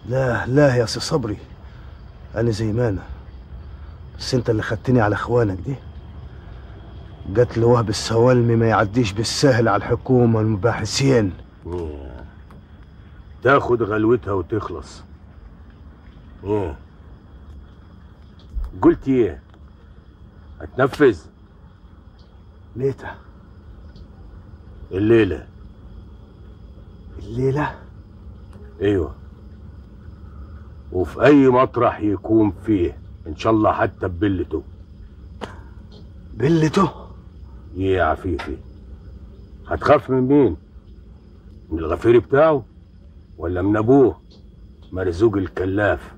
لا لا يا سي صبري انا زي ما انا بس انت اللي خدتني على اخوانك دي قتل وهب السوالمي ما يعديش بالسهل على الحكومه والمباحثين تاخد غلوتها وتخلص ايه قلت ايه هتنفذ ليتها الليله الليله ايوه وفي اي مطرح يكون فيه ان شاء الله حتى ببلته بلته ايه يا عفيفي هتخاف من مين من الغفير بتاعه ولا من ابوه مرزوق الكلاف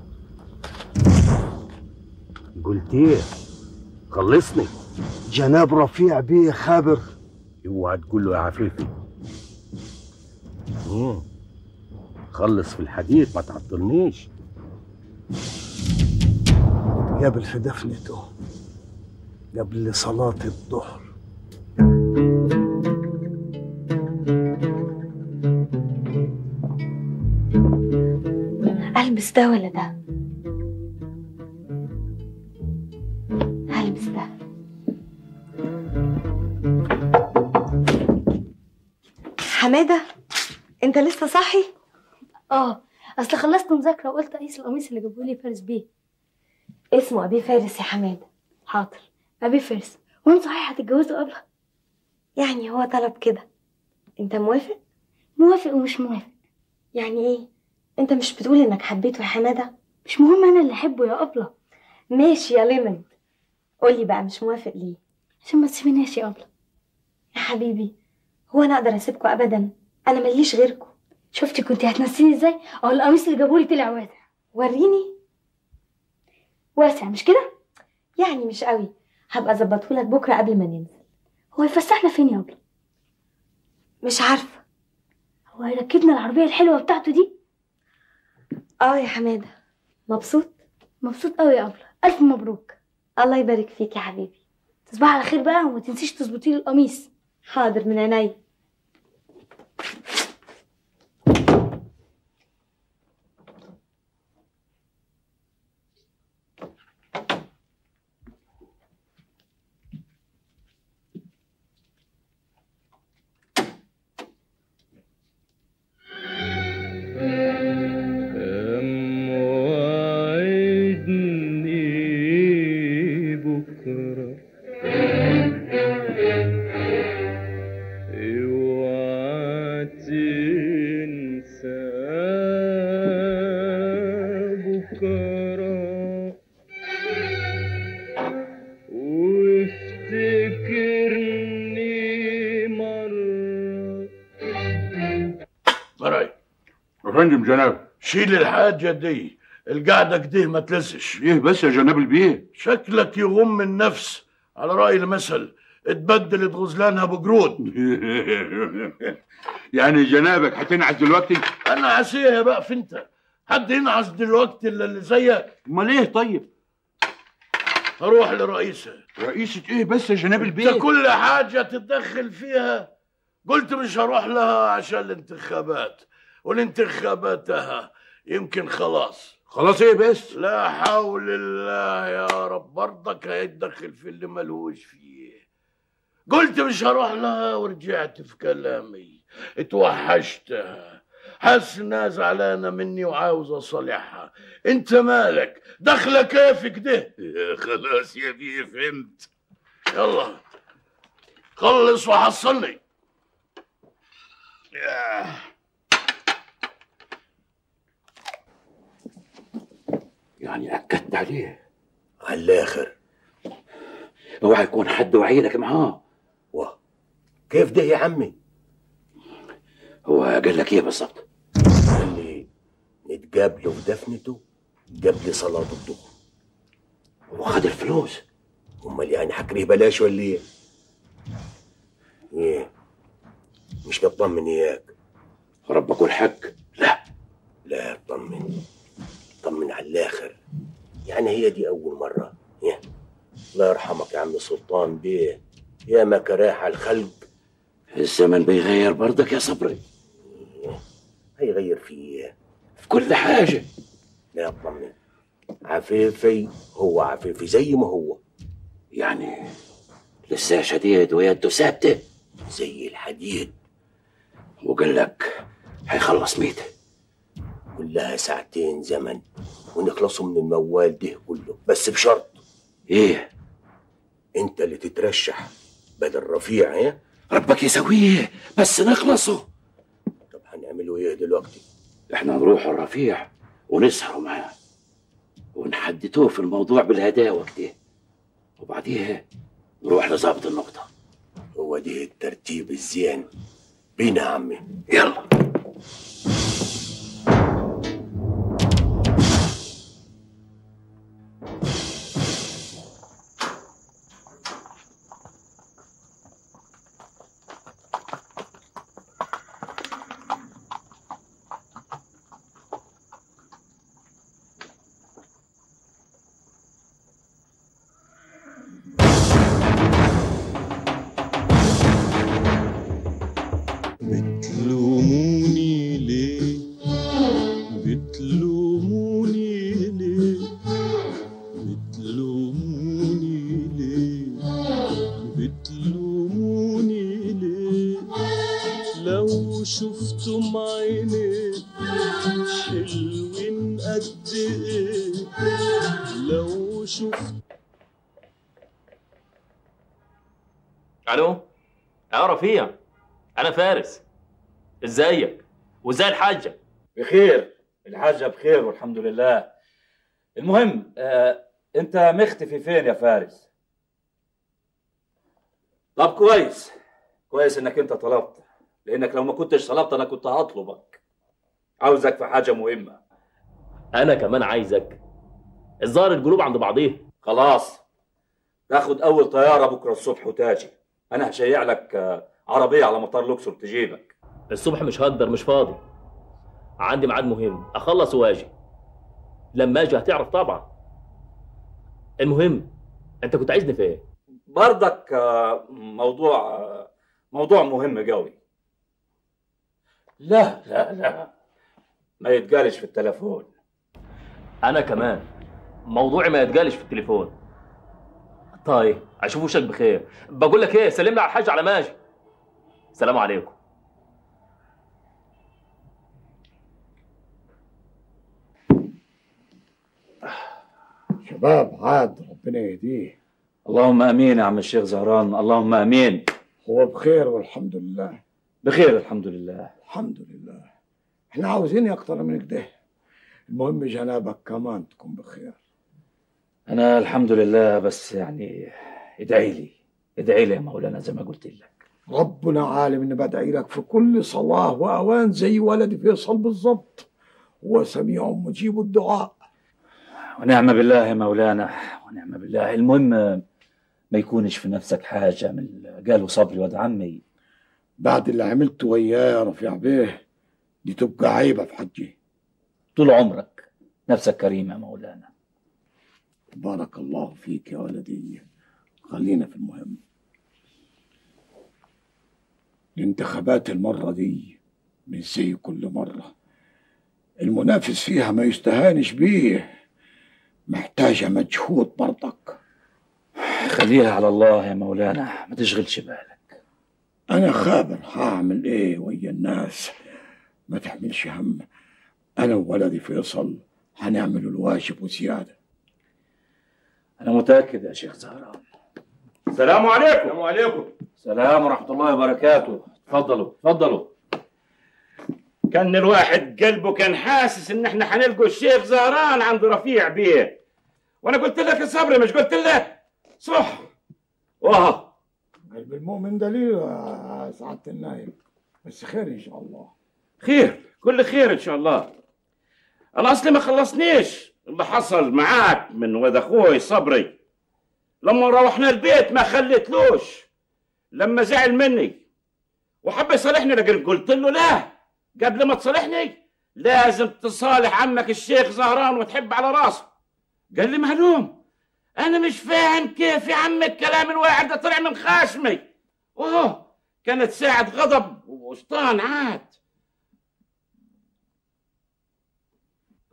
قلت ايه خلصني جناب رفيع بيه خابر اوعى تقول له يا عفيفي مم. خلص في الحديث ما تعطلنيش قبل في دفنته قبل صلاة الظهر ألبس ده ولا ده؟ هلبس ده حمادة انت لسه صاحي؟ اه اصل خلصت مذاكره وقلت اقيس القميص اللي جابه لي فارس بيه اسمه ابي فارس يا حمادة حاضر ابي فارس وانت صحيح هتتجوزوا قبلها يعني هو طلب كده انت موافق؟ موافق ومش موافق يعني ايه؟ انت مش بتقول انك حبيته يا حمادة؟ مش مهم انا اللي احبه يا ابله ماشي يا ليمون قولي بقى مش موافق ليه؟ عشان ما تسيبيناش يا ابله يا حبيبي هو انا اقدر اسيبكوا ابدا انا ماليش غيركوا شفتي كنت هتنسيني ازاي او القميص اللي جابولي طلع واسع وريني واسع مش كده يعني مش قوي هبقى اظبطهولك بكره قبل ما ننزل هو يفسحنا فين يا ابله مش عارفه هو هيركبنا العربيه الحلوه بتاعته دي اه يا حماده مبسوط مبسوط قوي يا ابله الف مبروك الله يبارك فيك يا حبيبي تصبحي على خير بقى وما تنسيش تظبطي لي القميص حاضر من عينيا موعدني بكرة اوعى تنسى بكرة وافتكرني مرة مراي يا فندم جناب شيل الحاجة دي القعدة كده ما تلزش ايه بس يا جناب البيه شكلك يغم النفس على رأي المثل اتبدلت غزلانها بجرود يعني جنابك هتنعس دلوقتي انا عسيها بقى في انت حد ينعس دلوقتي الا اللي زيك امال ايه طيب هروح لرئيسها رئيسة ايه بس يا جناب البيه انت كل حاجة تتدخل فيها قلت مش هروح لها عشان الانتخابات والانتخاباتها يمكن خلاص خلاص ايه بس لا حول الله يا رب برضك هيتدخل في اللي ملهوش فيه قلت مش هروح لها ورجعت في كلامي اتوحشتها حاسس انها زعلانه مني وعاوز اصالحها انت مالك دخله كيف كده خلاص يا بيه فهمت يلا خلص وحصلني يعني أكدت عليه على الاخر اوعى يكون حد وعينك معاه واه كيف ده يا عمي هو قال لك ايه بالظبط قال لي نتقابلوا في دفنته قبل صلاة الظهر وخد الفلوس امال يعني حكريه بلاش ولا ايه؟ ايه مش مطمن اياك ربك والحق لا لا اطمن اطمن على الاخر يعني هي دي اول مره إيه؟ الله يرحمك يا عم سلطان بيه يا ما كراح الخلق الزمن بيغير برضك يا صبري هيغير في ايه في كل حاجة لا اطمن عفيفي هو عفيفي زي ما هو يعني لسه شديد ويده ثابتة زي الحديد وقال لك هيخلص ميته كلها ساعتين زمن ونخلصوا من الموال ده كله بس بشرط ايه انت اللي تترشح بدل رفيع ايه ربك يسويه بس نخلصه طب هنعملوا ايه دلوقتي احنا نروح الرفيع ونسهروا معاه ونحددوه في الموضوع بالهداوة كده وبعديها نروح لظابط النقطة هو ده الترتيب الزين بينا يا عمي يلا بتلوموني ليه بتلوموني ليه بتلوموني ليه بتلوموني ليه لو شفتم عيني حلوين قد ايه لو شفت الو يا رفيع انا فارس ازيك وازاي الحاجه بخير الحاجة بخير والحمد لله المهم آه، انت مختفي فين يا فارس طب كويس كويس انك انت طلبت لانك لو ما كنتش طلبت انا كنت هطلبك عاوزك في حاجة مهمة انا كمان عايزك الظاهر القلوب عند بعضيها خلاص تاخد اول طيارة بكرة الصبح وتاجي انا هشيع لك آه، عربية على مطار لوكسور تجيبك الصبح مش هقدر مش فاضي عندي ميعاد مهم اخلص واجي لما اجي هتعرف طبعا المهم انت كنت عايزني في ايه برضك آه، موضوع آه، موضوع مهم قوي لا لا لا ما يتقالش في التليفون انا كمان موضوعي ما يتقالش في التليفون طيب اشوف وشك بخير بقول لك ايه سلم لي على الحاج على ماجي سلام عليكم شباب عاد ربنا يهديه اللهم امين يا عم الشيخ زهران اللهم امين هو بخير والحمد لله بخير الحمد لله الحمد لله احنا عاوزين اكتر من كده المهم جنابك كمان تكون بخير انا الحمد لله بس يعني ادعي لي ادعي لي يا مولانا زي ما قلت لك ربنا عالم اني بدعي لك في كل صلاة واوان زي ولدي فيصل بالظبط هو سميع مجيب الدعاء ونعم بالله يا مولانا ونعم بالله المهم ما يكونش في نفسك حاجه من اللي قاله صبري واد عمي بعد اللي عملته وياه يا رفيع بيه دي تبقى عيبة في حجي طول عمرك نفسك كريم يا مولانا بارك الله فيك يا ولدي خلينا في المهم الانتخابات المرة دي مش زي كل مرة المنافس فيها ما يستهانش بيه محتاجة مجهود برضك خليها على الله يا مولانا ما تشغلش بالك أنا خابر هعمل إيه ويا الناس ما تحملش هم أنا وولدي فيصل هنعمل الواجب وزيادة انا متاكد يا شيخ زهران السلام عليكم السلام عليكم السلام ورحمه الله وبركاته اتفضلوا اتفضلوا كان الواحد قلبه كان حاسس ان احنا هنلقوا الشيخ زهران عند رفيع بيه وانا قلت لك يا صبري مش قلت له صح واه قلب المؤمن دليل يا سعادة النايب بس خير إن شاء الله خير كل خير ان شاء الله الاصل ما خلصنيش اللي حصل معاك من ولد اخوي صبري لما روحنا البيت ما خليتلوش لما زعل مني وحب يصالحني لكن قلت له لا قبل ما تصالحني لازم تصالح عمك الشيخ زهران وتحب على راسه قال لي معلوم انا مش فاهم كيف يا عم الكلام الواحد ده طلع من خاشمي اوه كانت ساعة غضب وشطان عاد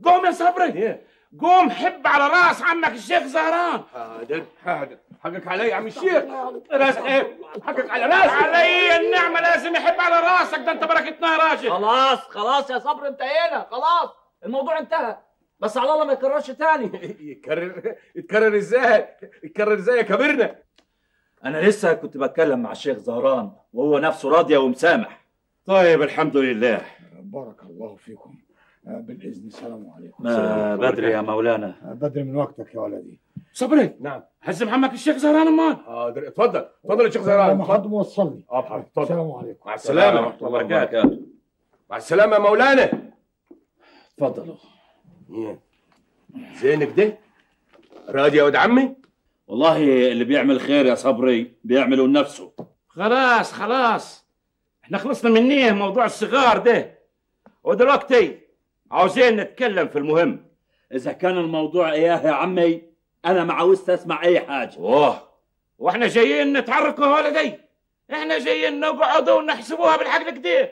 قوم يا صبري قوم حب على راس عمك الشيخ زهران حاضر حاضر حقك علي يا عم الشيخ راس ايه حقك على راسي علي النعمة لازم يحب على راسك ده انت بركتنا يا راجل خلاص خلاص يا صبر انتهينا خلاص الموضوع انتهى بس على الله ما يكررش تاني يتكرر يتكرر ازاي يتكرر ازاي يا كبرنا انا لسه كنت بتكلم مع الشيخ زهران وهو نفسه راضي ومسامح طيب الحمد لله بارك الله فيكم آه، بالإذن السلام عليكم ما بدري يا مولانا آه، بدري من وقتك يا ولدي صبري نعم هزم عمك الشيخ زهران امال حاضر اتفضل اتفضل يا شيخ زهران لما حد اتفضل موصلني اه حاضر اتفضل السلام عليكم مع السلامة ورحمة الله وبركاته مع السلامة يا مولانا اتفضلوا إيه. زينك ده راضي يا ولد عمي والله اللي بيعمل خير يا صبري بيعمله لنفسه خلاص خلاص احنا خلصنا منيه موضوع الصغار ده ودلوقتي عاوزين نتكلم في المهم اذا كان الموضوع اياه يا عمي انا ما عاوزت اسمع اي حاجه اوه واحنا جايين نتحركوا يا ولدي احنا جايين نقعدوا ونحسبوها بالعقل كده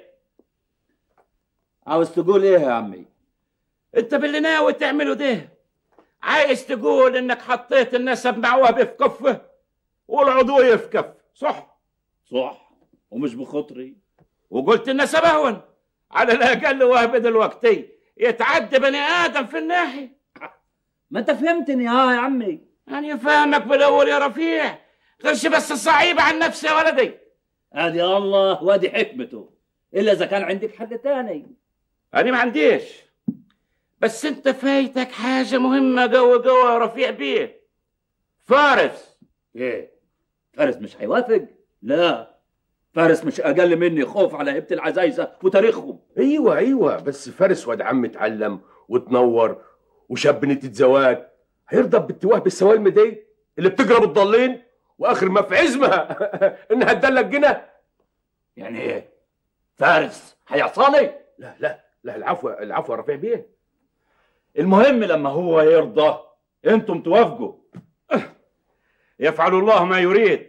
عاوز تقول ايه يا عمي انت باللي ناوي تعمله ده عايز تقول انك حطيت النسب مع وهبي في كفه والعضوية في كف صح صح ومش بخطري وقلت النسب اهون على الاقل وهبي دلوقتي يتعدى بني ادم في الناحيه ما انت فهمتني ها يا عمي انا فاهمك بالاول يا رفيع غيرش بس صعيب عن نفسي يا ولدي ادي الله وادي حكمته الا اذا كان عندك حل تاني انا ما عنديش بس انت فايتك حاجه مهمه قوي قوي يا رفيع بيه فارس ايه فارس مش هيوافق لا فارس مش اقل مني خوف على هيبه العزايزه وتاريخهم ايوه ايوه بس فارس واد عم اتعلم وتنور وشاب نية الزواج هيرضى بالتواه بالسوالم دي اللي بتقرب الضالين واخر ما في عزمها انها تدلك جنة يعني ايه فارس هيعصاني لا لا لا العفو العفو يا رفيع بيه المهم لما هو يرضى انتم توافقوا يفعل الله ما يريد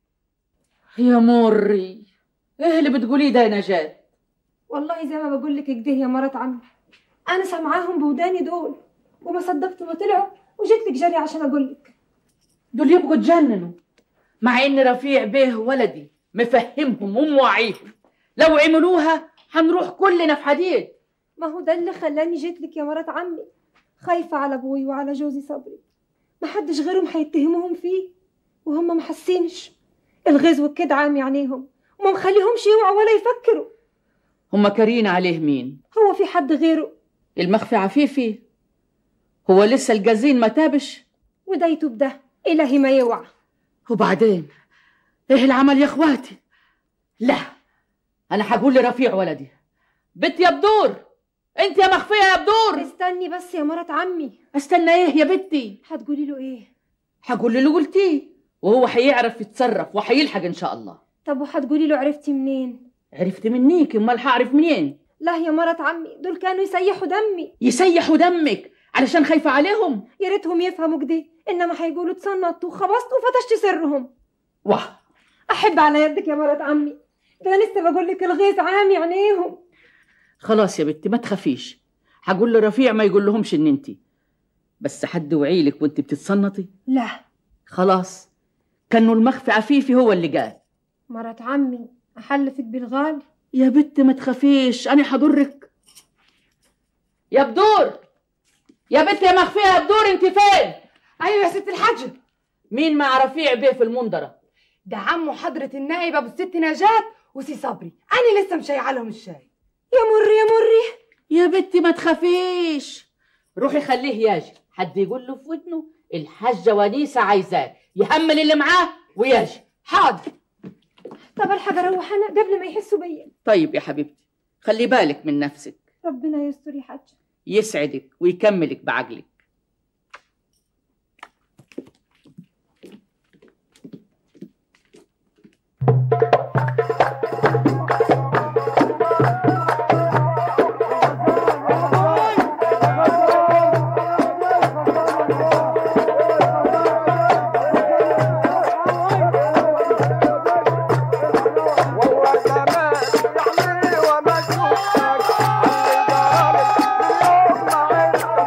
يا مري ايه اللي بتقوليه ده يا نجاة والله زي ما بقول لك كده يا مرات عمي انا سامعاهم بوداني دول وما صدقت ما طلعوا وجيت لك جري عشان اقول لك دول يبقوا اتجننوا مع ان رفيع بيه ولدي مفهمهم وموعيهم لو عملوها هنروح كلنا في حديد ما هو ده اللي خلاني جيت لك يا مرات عمي خايفة على ابوي وعلى جوزي صبري ما حدش غيرهم هيتهموهم فيه وهم ما حاسينش الغيظ والكد عامي عينيهم وما مخليهمش يوعوا ولا يفكروا هما كارين عليه مين هو في حد غيره المخفي عفيفي هو لسه الجزين ما تابش وده يتوب ده إلهي ما يوعى وبعدين ايه العمل يا اخواتي لا انا هقول لرفيع ولدي بنت يا بدور انت يا مخفيه يا بدور استني بس يا مرات عمي استنى ايه يا بنتي هتقولي له ايه هقول له اللي قلتيه وهو هيعرف يتصرف وهيلحق ان شاء الله طب وهتقولي له عرفتي منين عرفت منيك امال هعرف منين لا يا مرات عمي دول كانوا يسيحوا دمي يسيحوا دمك علشان خايفه عليهم يا ريتهم يفهموا كده انما هيقولوا تصنطت وخبصت وفتشت سرهم واه احب على يدك يا مرات عمي ده انا لسه بقول لك الغيظ عامي عينيهم خلاص يا بنتي ما تخافيش هقول لرفيع ما يقول لهمش ان انت بس حد وعيلك وانت بتتصنطي لا خلاص كانوا المخفي عفيفي هو اللي قال مرات عمي احلفك بالغالي يا بنت ما تخافيش انا هضرك يا بدور يا بنت يا مخفيه يا بدور انت فين ايوه يا ست الحاجة مين مع رفيع بيه في المنظره ده عمه حضرة النائب ابو الست نجاة وسي صبري انا لسه مشيعه لهم الشاي يا مري يا مري يا بنتي ما تخافيش روحي خليه ياجي حد يقول له في ودنه الحاجه ونيسه عايزاه يهمل اللي معاه وياجي حاضر طب الحق اروح انا قبل ما يحسوا بيا طيب يا حبيبتي خلي بالك من نفسك ربنا يستر يا حاج يسعدك ويكملك بعقلك وما شفتك عندي ضامن اليوم ما عندك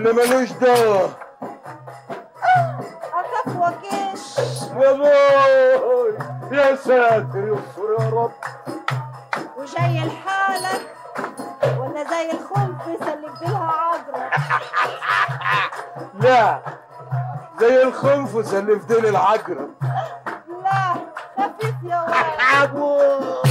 اللي ملوش دواء أخف وكيش يا بوي يا ساتر يستر يا رب وجاي لحالك ولا زي الخنفس اللي بدلها عذرة لا زي الخنفس اللي في ديل العقرب لا خفيف يا ولد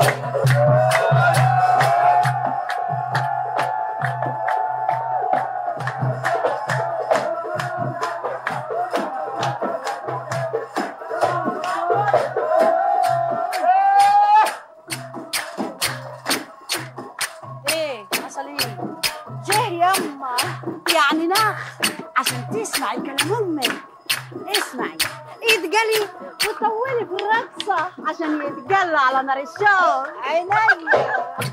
ايه حصل ايه؟ جه يما يعني نخ عشان تسمعي كلام امك اسمعي اتقلي وطولي في الرقصة عشان يتقلى على نار الشوق عينيا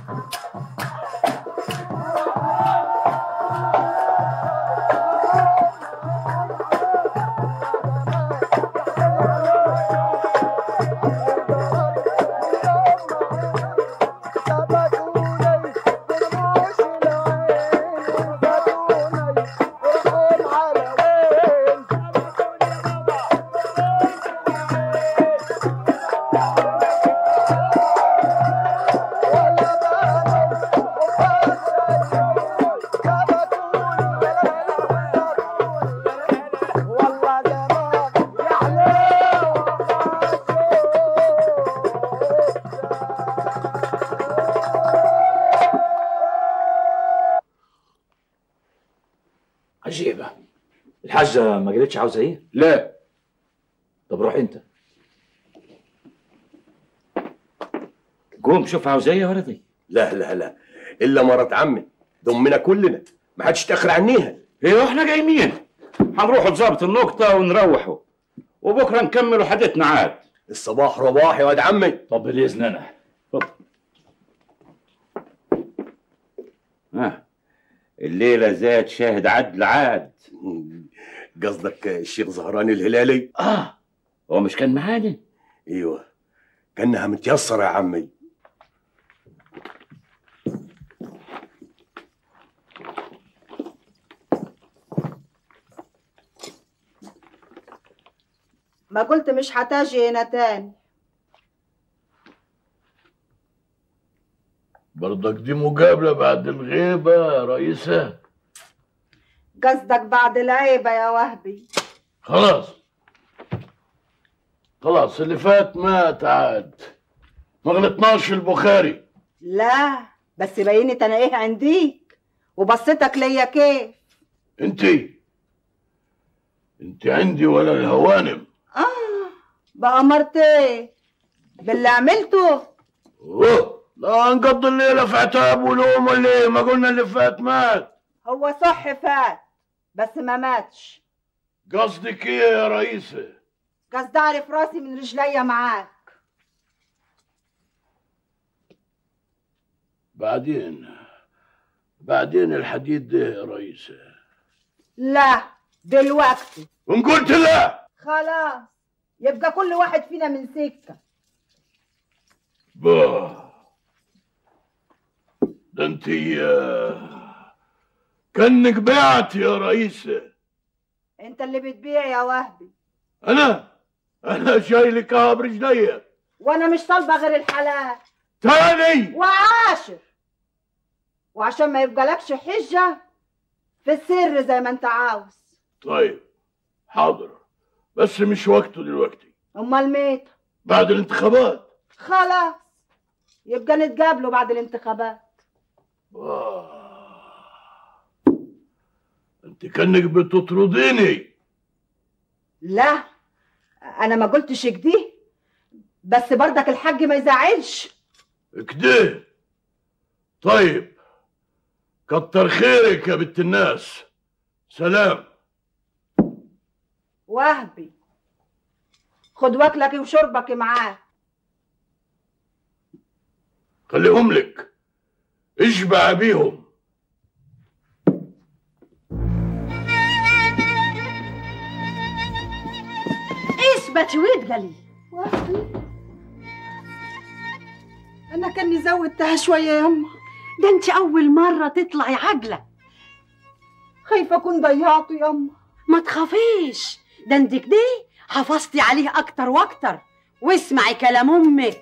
عجيبة الحاجة ما قالتش عاوزة ايه؟ لا طب روح انت قوم شوف عاوزة ايه يا ولدي لا لا لا الا مرات عمي ضمنا كلنا ما حدش يتاخر عنيها ايه واحنا جايين هنروحوا لظابط النقطة ونروحوا وبكرة نكملوا حديثنا عاد الصباح رباح يا واد عمي طب بالاذن انا ها الليلة زاد شاهد عدل عاد قصدك الشيخ زهران الهلالي اه هو مش كان معانا ايوه كانها متيسره يا عمي ما قلت مش هتاجي هنا تاني برضك دي مقابلة بعد الغيبة يا رئيسة قصدك بعد العيبة يا وهبي خلاص خلاص اللي فات مات عاد ما غلطناش في البخاري لا بس بينت انا ايه عنديك وبصتك ليا كيف انتي انت عندي ولا الهوانم اه بأمرت ايه باللي عملته اوه لا نقضي الليلة في عتاب ولوم ولا ايه ما قلنا اللي فات مات هو صح فات بس ما ماتش قصدك ايه يا رئيسة قصدي اعرف راسي من رجليا معاك بعدين بعدين الحديد ده يا رئيسة لا دلوقتي وان قلت لا خلاص يبقى كل واحد فينا من سكة باه ده انت كانك بعت يا رئيسة انت اللي بتبيع يا وهبي انا انا شايلك برجليا وانا مش طالبه غير الحلال تاني وعاشر وعشان ما يبقالكش حجه في السر زي ما انت عاوز طيب حاضر بس مش وقته دلوقتي امال ميت بعد الانتخابات خلاص يبقى نتقابلوا بعد الانتخابات انت كانك بتطرديني لا انا ما قلتش كده بس برضك الحاج ما يزعلش كده طيب كتر خيرك يا بنت الناس سلام وهبي خد واكلك وشربك معاك خليهم لك اشبع بيهم اثبت واتقلي انا كاني زودتها شويه يا يما ده انت اول مره تطلعي عجله خايفة أكون ضيعته يما ما تخافيش ده انت كده حافظتي عليه اكتر واكتر واسمعي كلام امك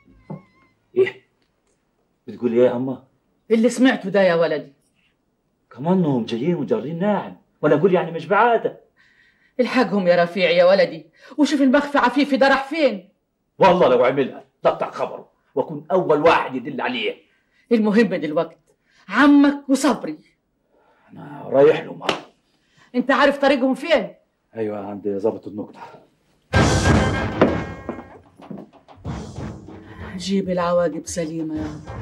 بتقولي ايه يا اما اللي سمعته ده يا ولدي كمانهم جايين وجارين ناعم وانا اقول يعني مش بعاده الحقهم يا رفيع يا ولدي وشوف المخفي عفيفي ده راح فين والله لو عملها تقطع خبره واكون اول واحد يدل عليه المهم دلوقتي عمك وصبري انا رايح له معاه انت عارف طريقهم فين ايوه عند ظابط النقطه جيب العواقب سليمه يا رب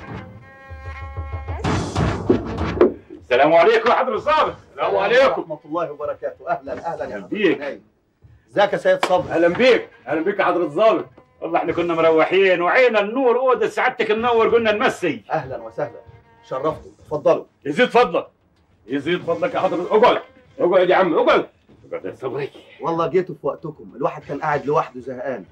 السلام عليكم يا حضر الظابط السلام عليكم ورحمة الله وبركاته أهلا أهلا يا بيك. حضرتك ازيك يا سيد صبري اهلا بيك اهلا بيك يا حضرة الظابط والله احنا كنا مروحين وعينا النور اوضه سعادتك منور قلنا نمسي أهلا وسهلا شرفتوا اتفضلوا يزيد فضلك يزيد فضلك يا حضرة اقعد اقعد يا عم اقعد اقعد يا صبري والله جيتوا في وقتكم الواحد كان قاعد لوحده زهقان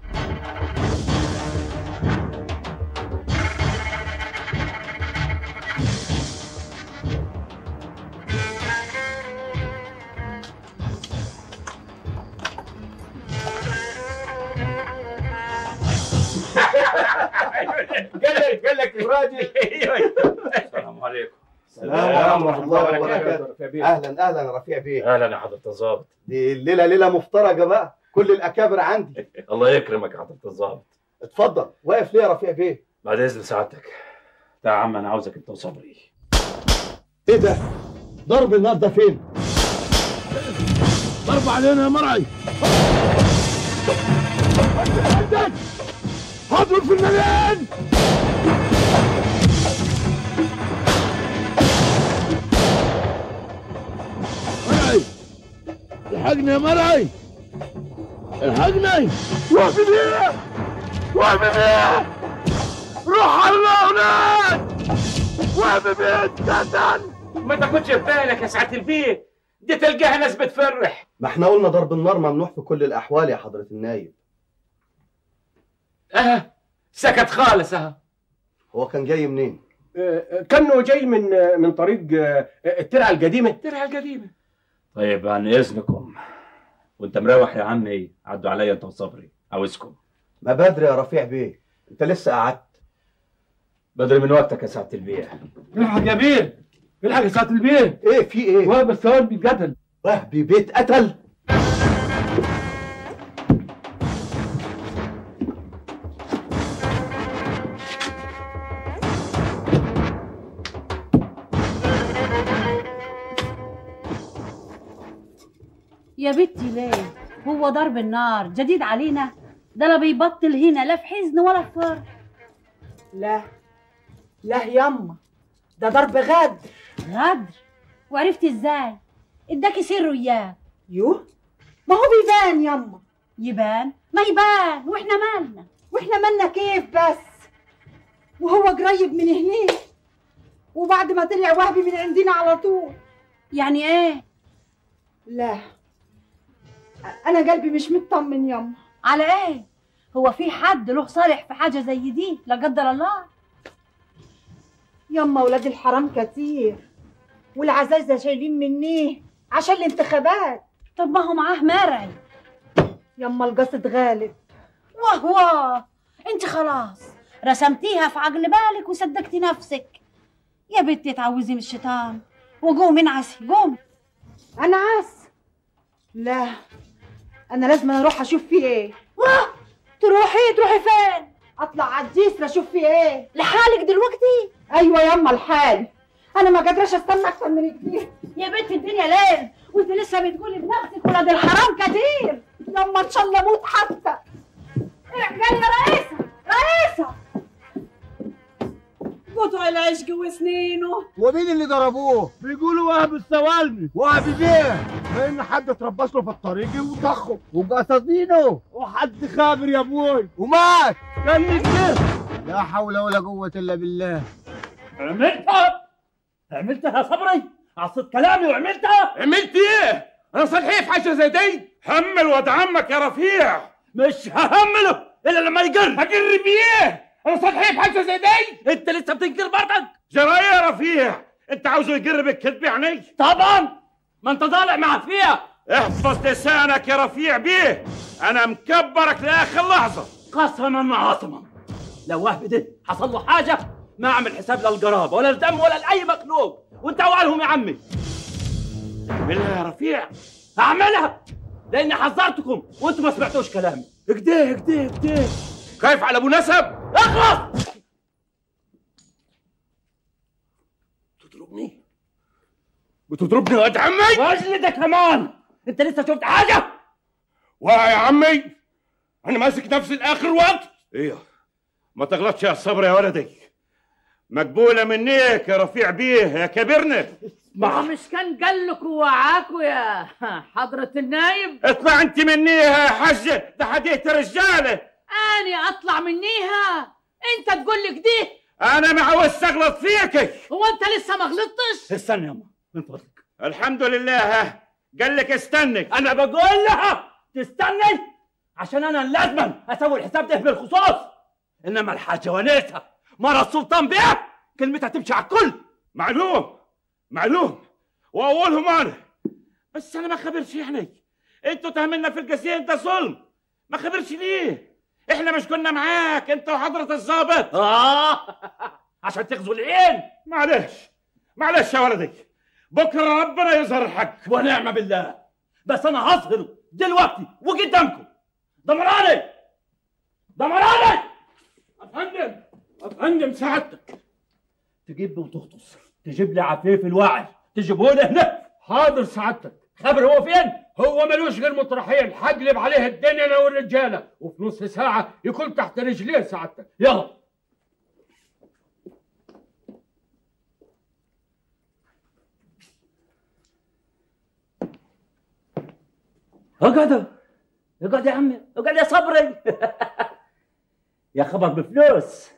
قال لك قال لك الراجل السلام عليكم السلام ورحمة الله وبركاته أهلا أهلا يا رفيع بيه اهلا يا حضرة الظابط دي الليلة ليلة مفترجة بقى كل الأكابر عندي الله يكرمك يا حضرة الظابط اتفضل واقف ليه يا رفيع بيه بعد اذن سعادتك تعال يا عم انا عاوزك انت وصبري إيه ده ضرب النار ده فين ضرب علينا يا مرعي هضرب في المليان مرعي الحقني يا مرعي الحقني وقف بيه وقف بيه روح الله هناك وقف بيه اتقتل ما تاخدش في بالك يا سعاده البيت دي تلقاها ناس بتفرح ما احنا قلنا ضرب النار ممنوع في كل الأحوال يا حضرة النايب اه سكت خالص اه هو كان جاي منين كانه جاي من من طريق آه، الترعه القديمه الترعه القديمه طيب عن اذنكم وانت مروح يا عمي عدوا عليا انت وصبري عاوزكم ما بدري يا رفيع بيه انت لسه قعدت بدري من وقتك يا سعاده البيع الحق يا بيه الحق يا سعاده البيه ايه في ايه وهب الثوار بيتقتل وهبي بيت قتل يا بنتي ليه هو ضرب النار جديد علينا ده لا بيبطل هنا لا في حزن ولا في فرح لا لا يما ده ضرب غد غدر وعرفتي ازاي اداكي سره اياه يوه ما هو بيبان يما يبان ما يبان واحنا مالنا واحنا مالنا كيف بس وهو قريب من هناك وبعد ما طلع وهبي من عندنا على طول يعني ايه لا انا قلبي مش مطمن يما على ايه هو في حد له صالح في حاجه زي دي لا قدر الله يما ولاد الحرام كتير والعزايزه شايلين منيه عشان الانتخابات طب ما هو معاه مرعي يما القصد غالب وهو انت خلاص رسمتيها في عقل بالك وصدقتي نفسك يا بنتي تعوزي من الشيطان وقومي انعسي قومي انا عاس لا انا لازم اروح اشوف فيه ايه واه تروحي تروحي فين اطلع على الجسر اشوف فيه ايه لحالك دلوقتي ايوه يما الحال انا ما قادراش استنى اكتر من كده يا بنتي الدنيا ليل وانت لسه بتقولي بنفسك ولاد الحرام كتير يما ان شاء الله اموت حتى اعجلي يا رئيسة رئيسة قطع العشق وسنينه ومين اللي ضربوه؟ بيقولوا وهب السوالمي وهب بيه لان حد اتربص له في الطريق وطخه وقصدينه وحد خابر يا ابوي ومات كان كده لا حول ولا قوة الا بالله عملتها عملتها صبري عصيت كلامي وعملتها عملت ايه؟ انا صحيح في حاجه زي دي حمل واد عمك يا رفيع مش ههمله الا لما يقر هقر بيه انا صحيح في حاجه زي دي انت لسه بتنكر برضك جرايه يا رفيع انت عاوزه يقر بالكذب يعني طبعا ما انت طالع مع فيها احفظ لسانك يا رفيع بيه انا مكبرك لاخر لحظه قسما وعصما لو وهب ده حصل له حاجه ما اعمل حساب للقرابه ولا الدم ولا لاي مخلوق وانت اوعالهم يا عمي اعملها يا رفيع اعملها لاني حذرتكم وانتم ما سمعتوش كلامي اكده اكده اكده خايف على ابو نسب اخلص تضربني بتضربني يا واد عمي واجلدك كمان انت لسه شفت حاجه واه يا عمي انا ماسك نفسي لاخر وقت ايه ما تغلطش يا صبر يا ولدي مقبوله منيك يا رفيع بيه يا كبرنا ما مش كان قال لكم وعاكوا يا حضرة النايب اطلع انت منيها يا حجه ده حديث رجاله اني اطلع منيها انت تقول لي كده انا ما عاوز اغلط فيك هو انت لسه ما غلطتش استنى يا من فضلك الحمد لله ها قال لك استني انا بقول لها تستني عشان انا لازم اسوي الحساب ده بالخصوص انما الحاجه ونيسه مرة السلطان بيه كلمتها تمشي على الكل معلوم معلوم واولهم انا بس انا ما خبرش يعني انتوا تهملنا في القسيم ده ظلم ما خبرش ليه احنا مش كنا معاك انت وحضرة الضابط اه عشان تغزو العين معلش معلش يا ولدي بكره ربنا يظهر الحق ونعم بالله بس انا هظهره دلوقتي وقدامكم دمراني دمراني افندم افندم سعادتك تجيب وتغطس تجيب لي عفيف الواعي تجيبه لي هنا حاضر سعادتك خبر هو فين هو ملوش غير مطرحين هقلب عليه الدنيا انا والرجاله وفي نص ساعه يكون تحت رجليه سعادتك يلا اقعدوا اقعد يا عمي اقعد يا صبري يا خبر بفلوس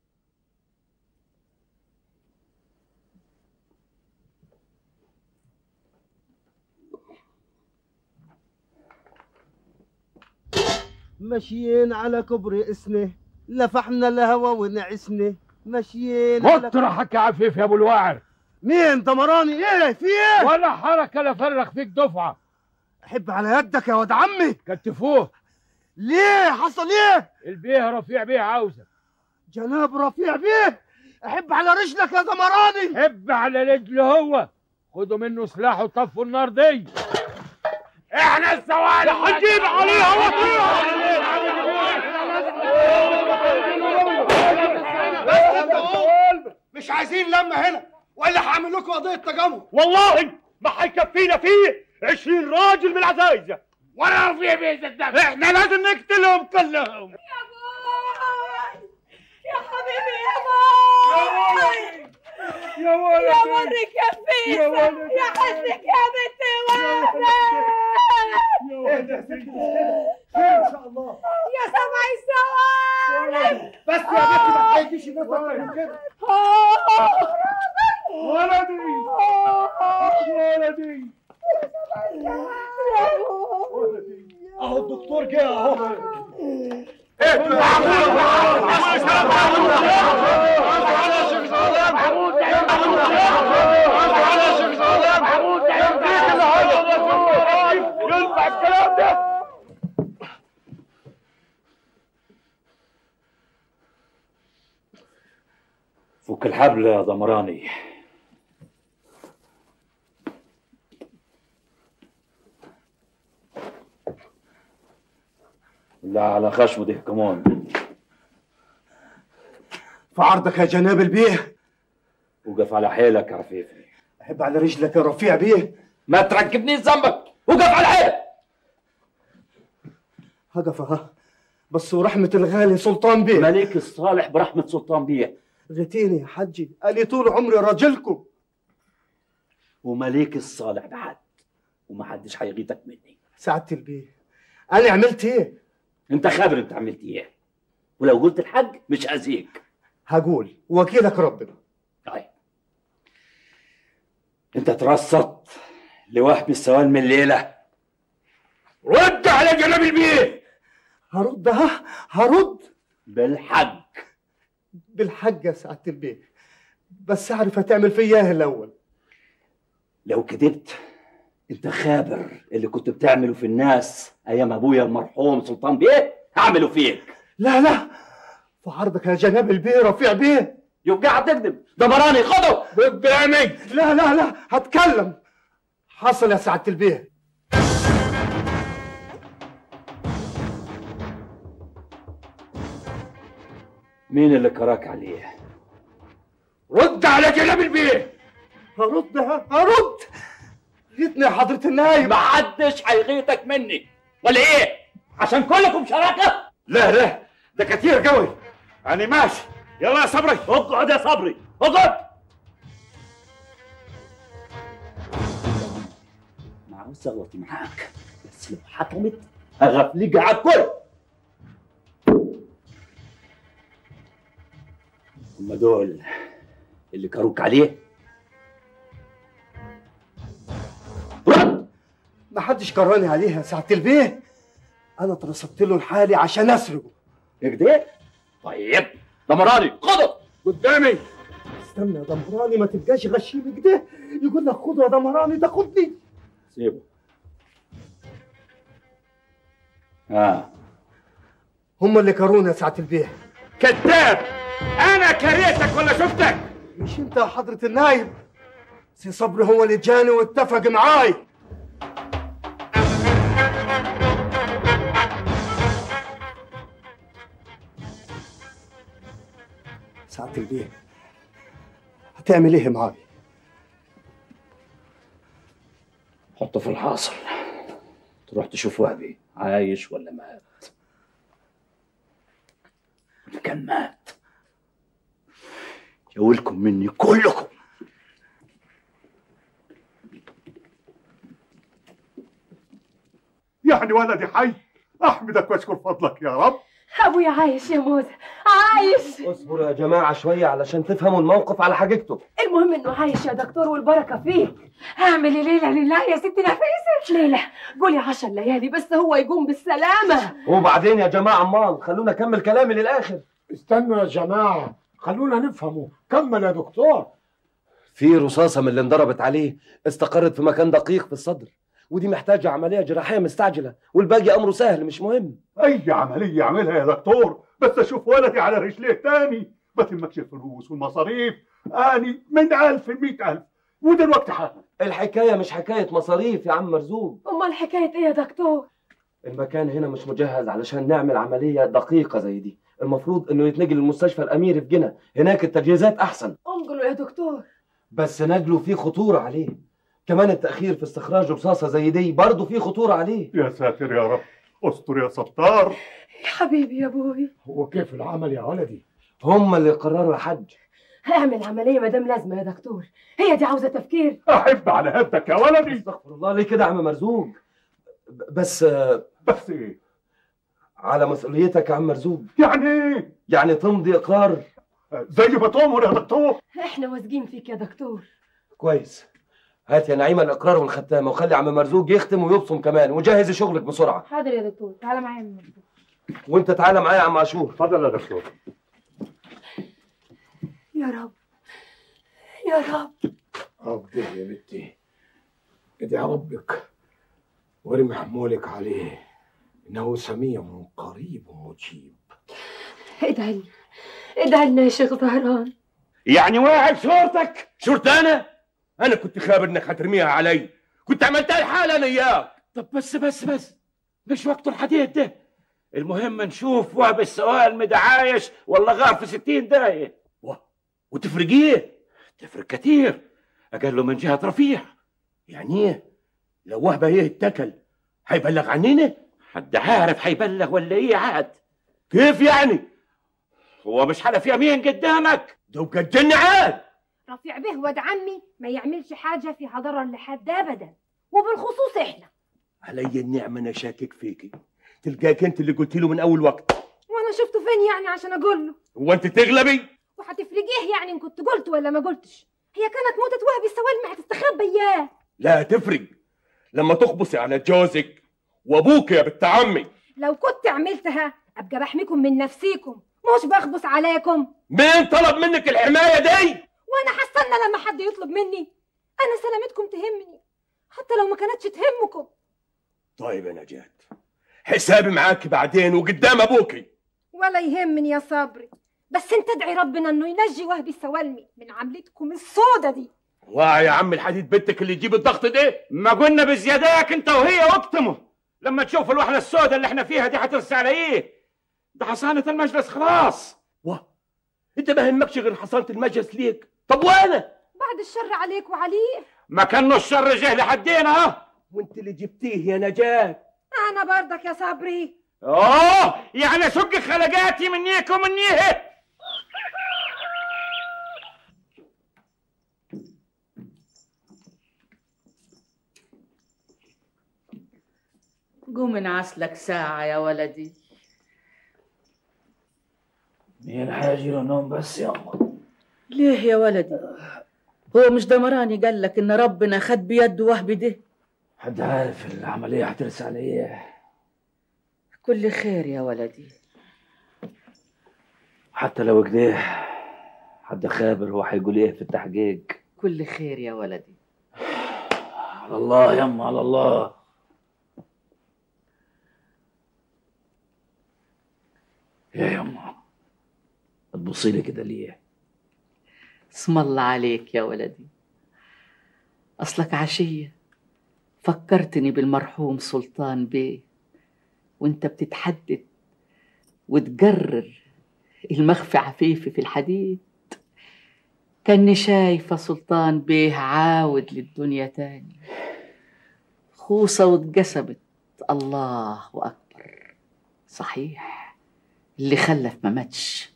ماشيين على كبر اسنه لفحنا الهوى ونعسنه ماشيين على مطرحك يا عفيف يا ابو الواعر مين دمراني ايه في ايه ولا حركه لا فرغ فيك دفعه احب على يدك يا واد عمي كتفوه ليه حصل ايه البيه رفيع بيه عاوزك جناب رفيع بيه احب على رجلك يا دمراني حب على رجله هو خدوا منه سلاح وطفوا النار دي احنا السوالف هنجيب عليها وطيها مش عايزين لمة هنا ولا هعمل لكم قضية تجمهر والله ما هيكفينا فيه 20 راجل من العزايزة ولا رفيع بيه الدم احنا لازم نقتلهم كلهم يا حبيبي يا باي يا ولدي يا مرك يا فيسة يا ولدي. يا حسك يا بنت ولد ان شاء الله يا سبع السوالف بس يا بنتي ما تحيديش الناس اكتر من كده ولدي ولدي اهو الدكتور جه اهو ينفع الكلام ده فك الحبل يا ضمراني لا على خشمه ده كمان في عرضك يا جناب البيه وقف على حيلك يا عفيفي احب على رجلك يا رفيع بيه ما تركبنيش ذنبك وقف على حيلك هقف ها بس ورحمة الغالي سلطان بيه مليك الصالح برحمة سلطان بيه غتيني يا حجي قال طول عمري راجلكم ومليك الصالح بعد ومحدش هيغيتك مني سعادة البيه انا عملت ايه انت خابر انت عملت ايه ولو قلت الحق مش اذيك هقول وكيلك ربنا طيب انت ترصدت لوهب السوال من الليله رد على جناب البيه هرد ها هرد بالحق بالحق يا سعادة البيه بس اعرف هتعمل فيا ايه الاول لو كدبت انت خابر اللي كنت بتعمله في الناس ايام ابويا المرحوم سلطان بيه هعمله فيك لا لا في عرضك يا جناب البيه رفيع بيه يبقى هتكذب ده مراني خده قدامي لا لا لا هتكلم حصل يا سعاده البيه مين اللي كراك عليه رد على جناب البيه هرد هرد غيتني يا حضرة النايب محدش هيغيتك مني ولا ايه عشان كلكم شراكه لا لا ده كتير قوي انا ماشي يلا يا صبري اقعد يا صبري اقعد معوز اغلط معاك بس لو حكمت هغفلك على الكل هم دول اللي كروك عليه ما حدش كراني عليها يا سعاده البيه انا اترصدت له لحالي عشان اسرقه كده طيب دمراني خده قدامي استنى يا دمراني ما تبقاش غشيم كده يقول لك خده يا دمراني ده خدني سيبه اه هم اللي كرونا يا سعاده البيه كذاب انا كرهتك ولا شفتك مش انت يا حضره النايب سي صبري هو اللي جاني واتفق معاي سعاده البيه هتعمل ايه معاي حطه في الحاصل تروح تشوف وهبي عايش ولا مات إن كان مات يقولكم مني كلكم يعني ولدي حي احمدك واشكر فضلك يا رب ابويا عايش يا موزة عايش اصبروا يا جماعة شوية علشان تفهموا الموقف على حقيقته المهم انه عايش يا دكتور والبركه فيك هعمل إيه ليله لله يا ست نفيسه ليله قولي عشر ليالي بس هو يقوم بالسلامه وبعدين يا جماعة امال خلونا اكمل كلامي للاخر استنوا يا جماعة خلونا نفهمه كمل يا دكتور في رصاصة من اللي انضربت عليه استقرت في مكان دقيق في الصدر ودي محتاجة عملية جراحية مستعجلة والباقي أمره سهل مش مهم اي عمليه اعملها يا دكتور بس اشوف ولدي على رجليه تاني ما تهمكش الفلوس والمصاريف اني من ألف لمئة ألف ودلوقتي حالا الحكاية مش حكاية مصاريف يا عم مرزوق امال حكايه ايه يا دكتور المكان هنا مش مجهز علشان نعمل عملية دقيقة زي دي المفروض انه يتنقل للمستشفى الاميري في جنة هناك التجهيزات احسن انقلوا يا دكتور بس نقله فيه خطورة عليه كمان التأخير في استخراج رصاصة زي دي برضه فيه خطورة عليه يا ساتر يا رب استر يا ستار يا حبيبي يا ابوي هو كيف العمل يا ولدي هم اللي قرروا يا حاج هعمل عمليه ما دام لازمه يا دكتور هي دي عاوزه تفكير احب على هدك يا ولدي استغفر الله ليه كده يا عم مرزوق ب- بس بس ايه على مسؤوليتك يا عم مرزوق يعني ايه يعني تمضي اقرار زي ما تؤمر يا دكتور احنا واثقين فيك يا دكتور كويس هات يا نعيمة الإقرار والختامة وخلي عم مرزوق يختم ويبصم كمان وجهزي شغلك بسرعة حاضر يا دكتور تعالى معايا من الدكتور. وأنت تعالى معايا يا عم عاشور اتفضل يا دكتور يا رب يا رب أقدر يا بنتي ادعي ربك وارمي حمولك عليه إنه سميع قريب مجيب ادعي لي ادعي لنا يا شيخ زهران يعني واعي بشورتك شورت انا انا كنت خابر انك هترميها علي كنت عملتها الحالة انا اياك طب بس بس بس مش وقت الحديث ده المهم نشوف وهب السؤال مدعايش ولا غار في ستين داية وتفرق ايه تفرق كتير اقل من جهة رفيع يعني ايه لو وهبه ايه اتكل هيبلغ عننا حد عارف هيبلغ ولا ايه عاد كيف يعني هو مش حلف يمين قدامك ده وكجن عاد رفيع به واد عمي ما يعملش حاجة فيها ضرر لحد أبدا وبالخصوص إحنا علي النعمة انا شاكك فيكي تلقاك انت اللي قلت له من اول وقت وأنا شفته فين يعني عشان أقول له هو انت تغلبي وهتفرق إيه يعني إن كنت قلت ولا ما قلتش هي كانت موتة وهبي السوالم ما هتستخبى إياه لا تفرق لما تخبصي على جوزك وابوك يا بنت عمي لو كنت عملتها أبقى بحميكم من نفسيكم مش بخبص عليكم مين طلب منك الحماية دي وانا هستنى لما حد يطلب مني انا سلامتكم تهمني حتى لو ما كانتش تهمكم طيب يا نجاة حسابي معاك بعدين وقدام ابوكي ولا يهمني يا صبري بس انت ادعي ربنا انه ينجي وهبي السوالمي من عملتكم السودة دي واه يا عم الحديد بنتك اللي يجيب الضغط ده ما قلنا بزياداك انت وهي واكتموا لما تشوف الوحله السوداء اللي احنا فيها دي هترسى على ايه ده حصانه المجلس خلاص واه انت ما همكش غير حصانه المجلس ليك طب وانا بعد الشر عليك وعليه ما كانه الشر جه لحدينا ها وانت اللي جبتيه يا نجاة انا برضك يا صبري اوه يعني سق خلقاتي منيك ومنيه قوم انعس لك ساعة يا ولدي مين حاجي نوم بس يا أمه ليه يا ولدي هو مش دمراني قال لك ان ربنا خد بيده وهبي ده حد عارف العملية هترسى على إيه كل خير يا ولدي حتى لو كده حد خابر هو هيقول إيه في التحقيق كل خير يا ولدي على الله يما على الله يا يما تبصي لي كده ليه اسم الله عليك يا ولدي أصلك عشية فكرتني بالمرحوم سلطان بيه وانت بتتحدد وتقرر المخفي عفيفي في الحديد كاني شايفة سلطان بيه عاود للدنيا تاني خوصة واتقسمت الله أكبر صحيح اللي خلف ما ماتش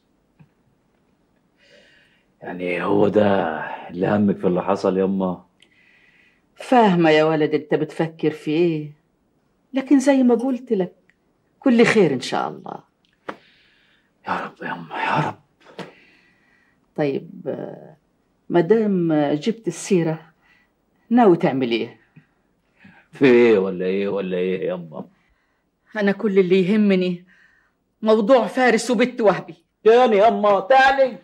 يعني هو ده اللي همك في اللي حصل يما فاهمة يا ولد انت بتفكر في ايه لكن زي ما قلت لك كل خير ان شاء الله يا رب يما يا رب طيب آه، مادام جبت السيرة ناوي تعمل ايه في ايه ولا ايه ولا ايه يما انا كل اللي يهمني موضوع فارس وبت وهبي تاني يما تاني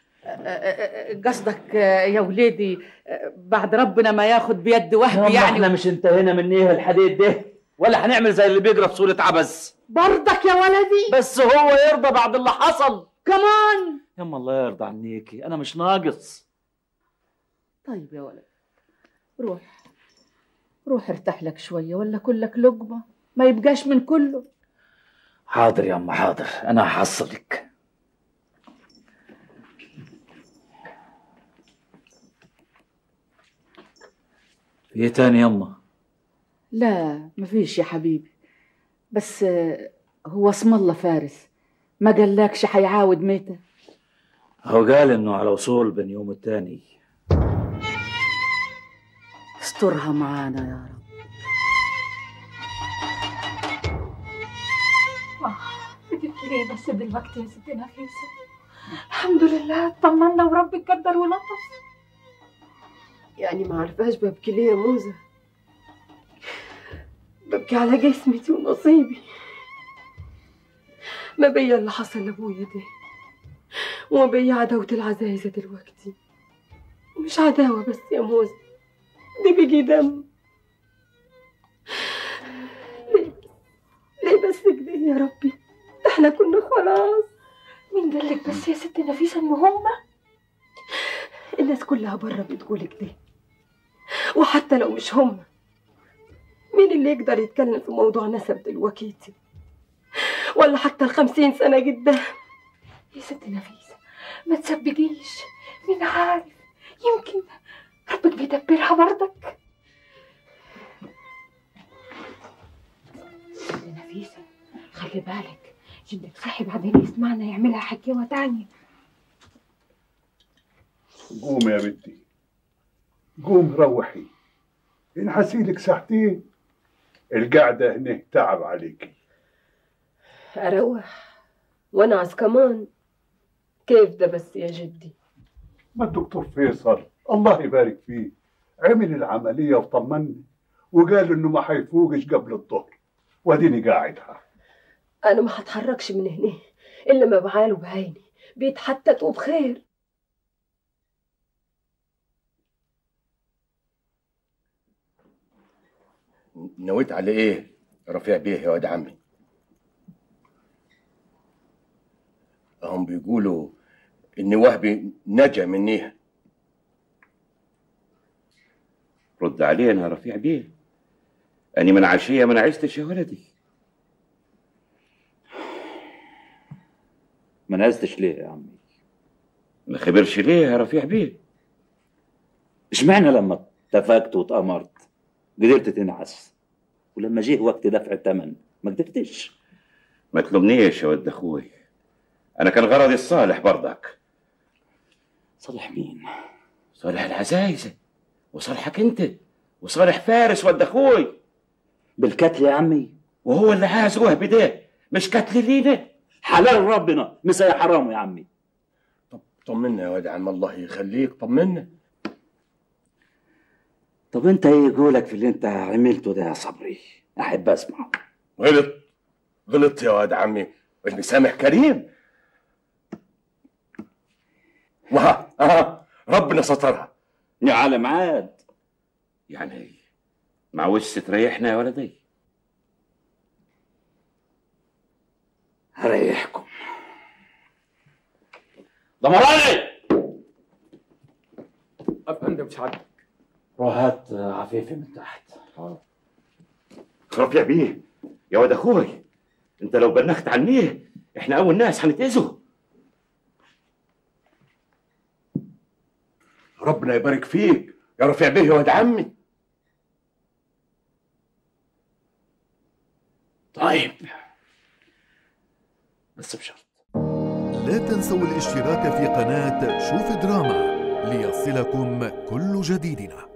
قصدك آه، يا وليدي آه، بعد ربنا ما ياخد بيد وهبي يعني يعني احنا مش انتهينا من ايه الحديد ده ولا هنعمل زي اللي بيقرا في سورة عبس برضك يا ولدي بس هو يرضى بعد اللي حصل كمان يما الله يرضى عنيكي انا مش ناقص طيب يا ولد روح روح ارتاح لك شوية ولا كلك لقمة ما يبقاش من كله حاضر يما حاضر انا هحصلك في ايه تاني يما لا مفيش يا حبيبي بس آه، هو اسم الله فارس ما قالكش حيعاود متى هو قال انه على وصول بين يوم التاني استرها معانا يا رب بتبكي ليه بس دلوقتي يا ستي نفيسة الحمد لله اطمنا وربك قدر ولطف يعني ما عرفاش ببكي ليه يا موزة ببكي على جسمتي ونصيبي ما بيا اللي حصل لابويا ده وما بيا عداوة العزايزة دلوقتي مش عداوة بس يا موزة دي بيجي دم ليه ليه بس كده يا ربي ده احنا كنا خلاص مين قال لك بس يا ست نفيسة ان هما الناس كلها بره بتقول كده وحتى لو مش هم مين اللي يقدر يتكلم في موضوع نسب دلوقتي ولا حتى الخمسين سنة قدام يا ست نفيسة ما تسبجيش مين عارف يمكن ربك بيدبرها برضك يا نفيسة خلي بالك جدك صحي بعدين يسمعنا يعملها حكاوة تانية قوم يا بنتي قوم روحي انحسيلك ساعتين القعدة هنا تعب عليكي أروح وأنعس كمان كيف ده بس يا جدي ما الدكتور فيصل الله يبارك فيه عمل العملية وطمني وقال انه ما حيفوقش قبل الظهر واديني قاعدها أنا ما هتحركش من هنا إلا ما بعاله بعيني بيتحتت وبخير نويت على ايه رفيع بيه يا واد عمي هم بيقولوا ان وهبي نجا منيها رد علينا يا رفيع بيه أني من عشية ما نعستش يا ولدي ما نعستش ليه يا عمي ما خبرش ليه يا رفيع بيه اشمعنى لما اتفقت واتأمرت قدرت تنعس ولما جه وقت دفع الثمن ما قدرتش ما تلومنيش يا ود اخوي انا كان غرضي الصالح برضك صالح مين صالح العزايزة وصالحك انت وصالح فارس ود اخوي بالكتل يا عمي وهو اللي عايز وهبي ده مش كتل لينا حلال ربنا مش يا حرام يا عمي طمنا يا واد عم الله يخليك طمنا طب انت ايه يقولك في اللي انت عملته ده يا صبري احب اسمع غلط غلط يا واد عمي المسامح كريم وها اه ربنا سترها يا عالم عاد يعني معوش تريحنا يا ولدي هريحكم ضمراني افندم سعادتك روح هات عفيفي من تحت رفيع بيه يا ولد اخوي انت لو بنخت عنيه احنا اول ناس هنتاذوا ربنا يبارك فيك يا رفيع بيه يا واد عمي طيب بس بشرط لا تنسوا الاشتراك في قناة شوف دراما ليصلكم كل جديدنا